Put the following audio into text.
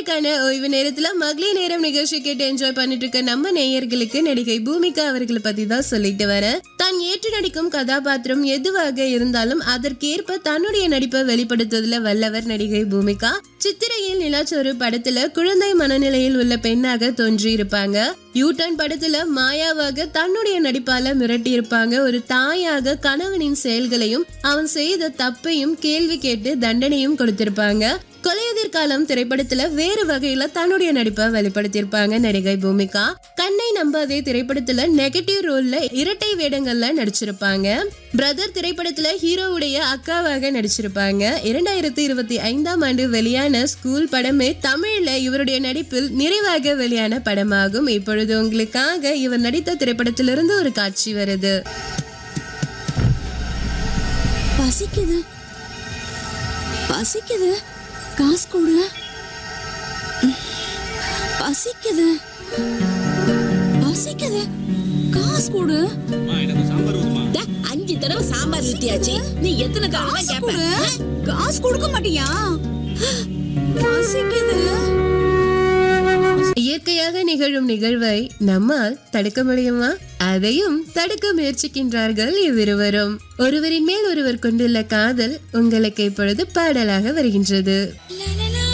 உங்களுக்கான ஓய்வு நேரத்துல மகளிர் நேரம் நிகழ்ச்சி கேட்டு என்ஜாய் பண்ணிட்டு இருக்க நம்ம நேயர்களுக்கு நடிகை பூமிகா அவர்களை பத்தி தான் சொல்லிட்டு வரேன் தான் ஏற்று நடிக்கும் கதாபாத்திரம் எதுவாக இருந்தாலும் அதற்கேற்ப தன்னுடைய நடிப்பை வெளிப்படுத்துவதில் வல்லவர் நடிகை பூமிகா சித்திரையில் நிலாச்சோறு படத்துல குழந்தை மனநிலையில் உள்ள பெண்ணாக தோன்றி இருப்பாங்க யூட்டன் படத்துல மாயாவாக தன்னுடைய நடிப்பால மிரட்டி இருப்பாங்க ஒரு தாயாக கணவனின் செயல்களையும் அவன் செய்த தப்பையும் கேள்வி கேட்டு தண்டனையும் கொடுத்திருப்பாங்க கொலையுதிர் காலம் திரைப்படத்துல வேறு வகையில தன்னுடைய நடிப்பை வெளிப்படுத்தியிருப்பாங்க நடிகை பூமிகா கண்ணை நம்பாதே திரைப்படத்துல நெகட்டிவ் ரோல்ல இரட்டை வேடங்கள்ல நடிச்சிருப்பாங்க பிரதர் திரைப்படத்துல ஹீரோவுடைய அக்காவாக நடிச்சிருப்பாங்க இரண்டாயிரத்தி இருபத்தி ஐந்தாம் ஆண்டு வெளியான ஸ்கூல் படமே தமிழ்ல இவருடைய நடிப்பில் நிறைவாக வெளியான படமாகும் இப்பொழுது உங்களுக்காக இவர் நடித்த திரைப்படத்திலிருந்து ஒரு காட்சி வருது பசிக்குது பசிக்குது காசு கொடு ம், பசிக்குது பசிக்குது காசு கொடு டா, அஞ்சு தடவை சாம்பார் ஊத்தியாச்சு நீ எத்தனை தடவை காசு கேப்ப கொடு காசு கொடுக்க மாட்டியா பசிக்குது இயற்கையாக நிகழும் நிகழ்வை நம்மால் தடுக்க முடியுமா அதையும் தடுக்க முயற்சிக்கின்றார்கள் இவ்விருவரும் ஒருவரின் மேல் ஒருவர் கொண்டுள்ள காதல் உங்களுக்கு இப்பொழுது பாடலாக வருகின்றது லா